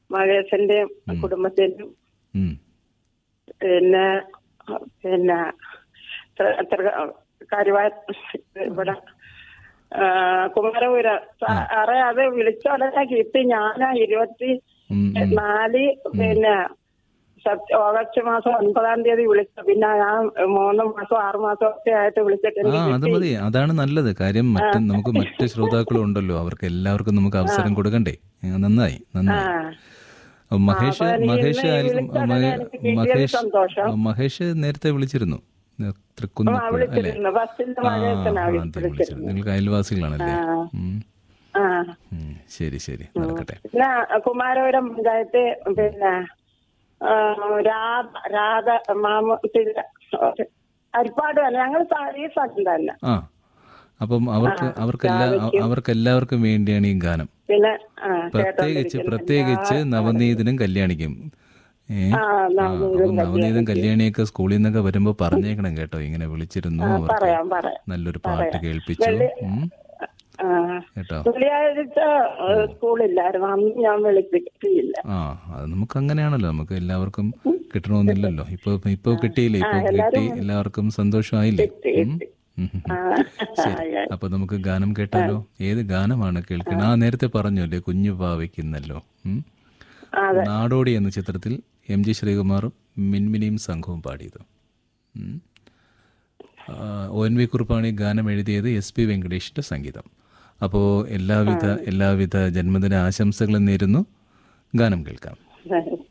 മഹേശന്റെയും കുടുംബത്തിന്റെയും ഉം. പിന്നെ പിന്നെ ത്ര- ത്ര- കരുവാ ഇവിടെ ആ, കുമാരപുരം സാറേ അത് വിളിച്ചോടനെ കിട്ടി ഞാൻ ഇരുപത്തി ഉം, ഉം. നാല് പിന്നെ സെപ്റ്റ- ഓഗസ്റ്റ് മാസം ഒൻപതാം തീയതി വിളിച്ചു പിന്നെ ഞാൻ മൂന്ന് മാസം ആറ് മാസം ഒക്കെ ആയിട്ട് വിളിച്ചിട്ട് ആ എനിക്ക് അത് മതി അതാണ് നല്ലത് കാര്യം മറ്റ് നമുക്ക് മറ്റ് ശ്രോതാക്കളും ഉണ്ടല്ലോ അവർക്ക് എല്ലാവർക്കും നമുക്ക് അവസരം കൊടുക്കണ്ടേ ആ, നന്നായി നന്നായി അപ്പൊ മഹേഷ് അപ്പൊ എനിക്ക് മഹേഷ് ഇന്ന് ആയാലും- വിളിച്ചോടനെ മഹേ- എനിക്ക് കിട്ടിയത് മഹേഷ് സന്തോഷം. ആ, മഹേഷ് നേരത്തെ വിളിച്ചിരുന്നു ആ, തൃക്കുന്നപ്പുഴ അല്ലേ വിളിച്ചിരുന്നു ഫസ്റ്റിന്റെ ആ മഹേശനാ ആദ്യം വിളിച്ചിരുന്നു നിങ്ങൾക്ക് അയൽവാസികളാണല്ലേ ഉം. ആ ഉം. ശരി ശരി നടക്കട്ടെ പിന്നെ കുമാരപുരം പഞ്ചായത്ത് പിന്നെ ആ, രാധ രാധ മാമ പിന്നെ അരിപ്പാട് തന്നെ ഞങ്ങൾ ഈ സ്ഥലം തന്നെ ആ അപ്പം അവർക്ക് അവർക്കെല്ലാ അവർക്ക് എല്ലാവർക്കും വേണ്ടിയാണ് ഈ ഗാനം പിന്നെ ആ, പ്രത്യേകിച്ച് കേട്ടോണ്ടിരിക്കുന്നു. പ്രത്യേകിച്ച് നവനീതിനും കല്യാണിക്കും ഏ ആ, ആ, അപ്പം നവനീതം കല്യാണിയൊക്കെ സ്കൂളിൽ നിന്നൊക്കെ വരുമ്പോ പറഞ്ഞേക്കണം കേട്ടോ ഇങ്ങനെ വിളിച്ചിരുന്നു അവർക്ക് പറയാം പറയാം നല്ലൊരു പാട്ട് കേൾപ്പിച്ചു ഉം. ആ, കേട്ടോ വെള്ളിയാഴ്ച ഏ, സ്കൂളില്ലായിരുന്നു അന്ന് ഞാൻ വിളിപ്പിക്കില്ല ആ അത് നമുക്ക് അങ്ങനെയാണല്ലോ നമുക്ക് എല്ലാവർക്കും കിട്ടണമെന്നില്ലല്ലോ ഇപ്പൊ ഇപ്പൊ കിട്ടിയില്ലേ ഇപ്പൊ കിട്ടി എല്ലാവർക്കും സന്തോഷമായില്ലേ ഉം. ഉം, ഉം, ഉം. ശരി അപ്പൊ നമുക്ക് ഗാനം കേട്ടാലോ ഏത് ഗാനമാണ് കേൾക്കണം ആ നേരത്തെ പറഞ്ഞല്ലേ കുഞ്ഞു പാവയ്ക്കുന്നല്ലോ ഉം. നാടോടി എന്ന ചിത്രത്തിൽ എം ജി ശ്രീകുമാറും മിൻമിനിയും സംഘവും പാടിയത് ഉം. ആ, ഒ എൻ വി കുറുപ്പാണ് ഈ ഗാനം എഴുതിയത് എസ് പി വെങ്കടേഷിന്റെ സംഗീതം അപ്പോൾ എല്ലാവിധ എല്ലാവിധ ജന്മദിന ആശംസകളും നേരുന്നു ഗാനം കേൾക്കാം ആ.